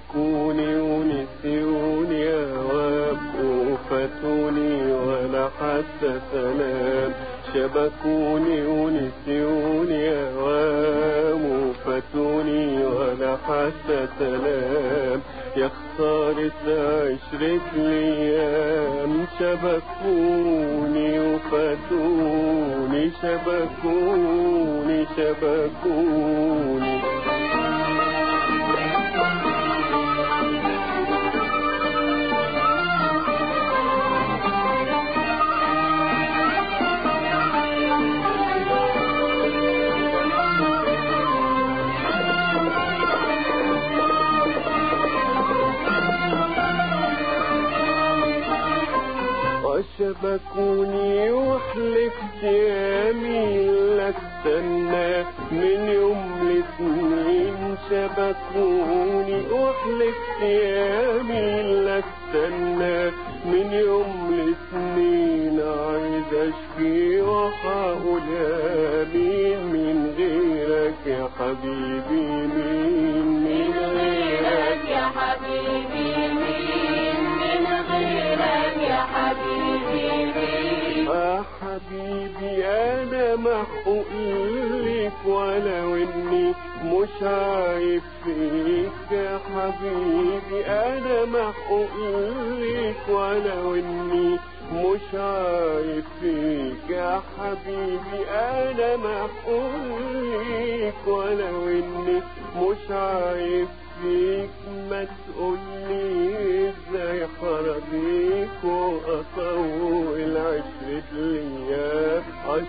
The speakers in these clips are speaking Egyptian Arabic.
شبكوني ونسيوني أوام وفاتوني ولا حتى سلام شبكوني ونسيوني أوام وفاتوني ولا حتى سلام يا خسارة عشرة الأيام شبكوني وفاتوني شبكوني شبكوني وشبكوني وحلفت يمين لا استنى من يوم لسنين شبكوني وحلفت يمين لا استنى من يوم لسنين عايز اشكي وهقول امين من غيرك يا حبيبي مين من غيرك يا حبيبي مين من غيرك يا حبيبي مين يا حبيبي انا محقوق ليك ولو اني مش عايب فيك يا حبيبي انا محقوق ليك ولو اني مش عايب فيك يا حبيبي انا محقوق ليك ولو اني مش عايب فيك ما تقولي ازاي حرضيك واطول عشرة الايام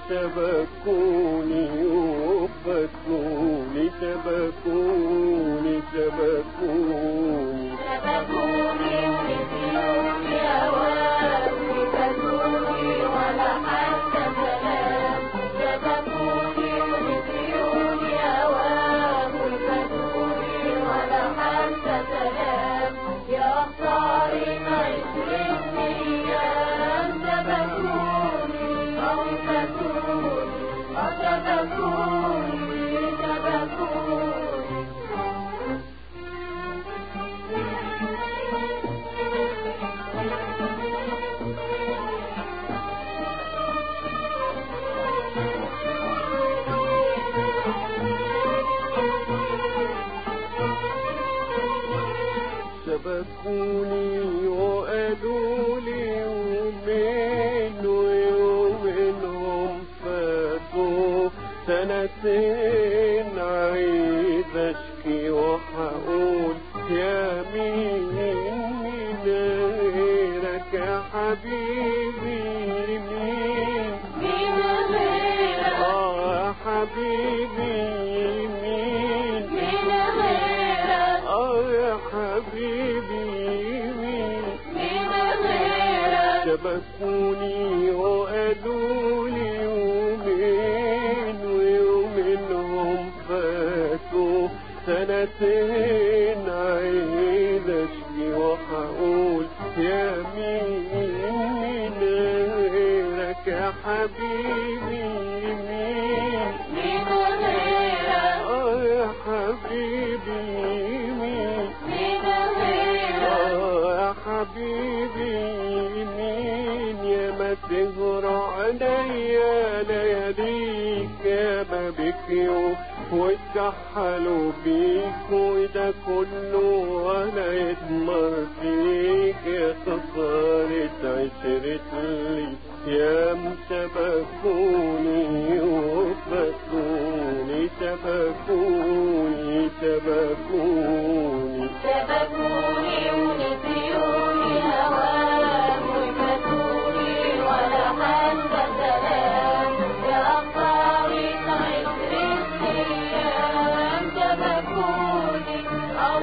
عشبكوني وفتوني شبكوني شبكوني شبكوني ونسيوني أوام وفاتوني ولا حتى سلام شبكوني ونسيوني أوام وفاتوني ولا حتى سلام يا خسارة عشرة أيام شبكوني أو فاتوني أو شبكوني شبكوني شبكوني وقالوا لي يومين ويومينهم فاتوا سنتين عايز اشكي وهقول يا مين مين غيرك يا حبيبي مين مين غيرك اه يا حبيبي مين مين غيرك اه يا حبيبي مين مين غيرك شبكوني وقالوا لي يومين ويومينهم فاتوا سنتين عايز اشكي وهقول يا مين مين غيرك يا حبيبي مين مين غيرك اه يا حبيبي مين مين غيرك آه يا حبيبي مين يا ما تهرع عليا لياليك يا ما بكيوا واتكحلوا بيك وده كله ولا يدمر فيك يا خسارة عشرة لي يا شبكوني وفتوني شبكوني شبكوني شبكوني ونسيوني هواك وفاتوني ولا حتى سلام يا خسارة عشرة أيام شبكوني أو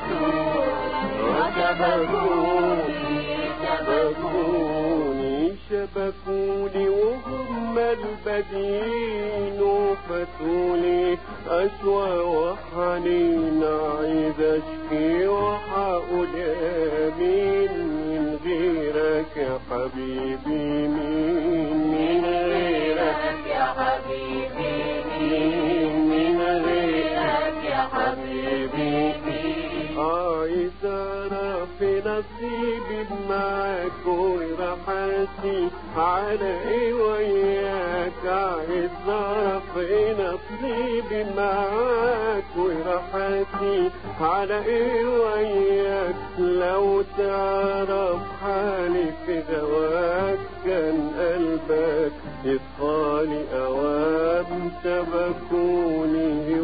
فاتوني وشبكوني شبكوني شبكوني وهم البدين وفتوني أسوى وحنين عايز أشكي وحقول آمين من غيرك يا حبيبي مين من غيرك يا حبيبي مين من غيرك يا حبيبي عايز عايز اعرف نصيبي معاك وراحتي على ايه وياك عايز اعرف نصيبي معاك وراحتي على ايه وياك لو تعرف حالي في هواك كان قلبك يصفالي اوام شبكوني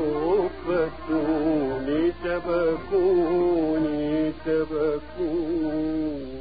وفتوني شبكوني شبكوني